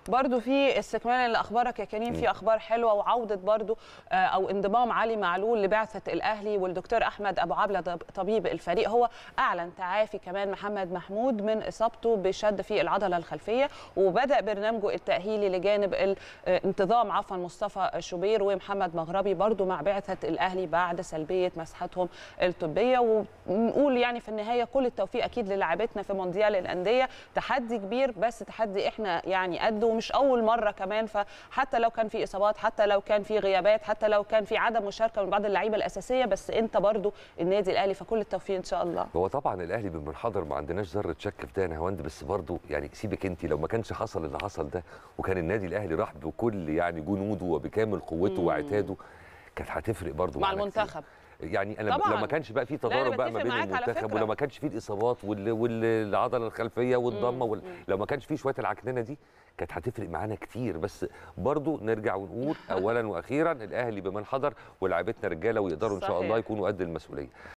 برضو في استكمالا لاخبارك يا كريم في اخبار حلوه وعوده برضو آه، او انضمام علي معلول لبعثه الاهلي والدكتور احمد ابو عبله طب- طبيب الفريق هو اعلن تعافي كمان محمد محمود من اصابته بشد في العضله الخلفيه وبدا برنامجه التاهيلي لجانب الانتظام عفوا مصطفى شوبير ومحمد مغربي برضو مع بعثه الاهلي بعد سلبيه مسحتهم الطبيه ونقول يعني في النهايه كل التوفيق اكيد للاعبتنا في مونديال الانديه تحدي كبير بس تحدي احنا يعني قده ومش اول مره كمان فحتى لو كان في اصابات حتى لو كان في غيابات حتى لو كان في عدم مشاركه من بعض اللعيبه الاساسيه بس انت برضو النادي الاهلي فكل التوفيق ان شاء الله هو طبعا الاهلي بالمنحدر ما عندناش ذره شك في ده يا نهاوند بس برضه يعني سيبك انت لو ما كانش حصل اللي حصل ده وكان النادي الاهلي راح بكل يعني جنوده وبكامل قوته مم. وعتاده كانت هتفرق برضه مع معانا كتير. المنتخب يعني انا طبعاً. لو ما كانش بقى في لا، أنا تضارب بقى ما بتفق بين معاك على المنتخب فكرة. ولو ما كانش فيه الاصابات وال- والعضله الخلفيه والضمه مم. وال... لو ما كانش فيه شويه العكننه دي كانت هتفرق معانا كتير بس برضه نرجع ونقول اولا واخيرا الاهلي بمن حضر ولاعيبتنا رجاله ويقدروا ان شاء الله صحيح. يكونوا قد المسؤوليه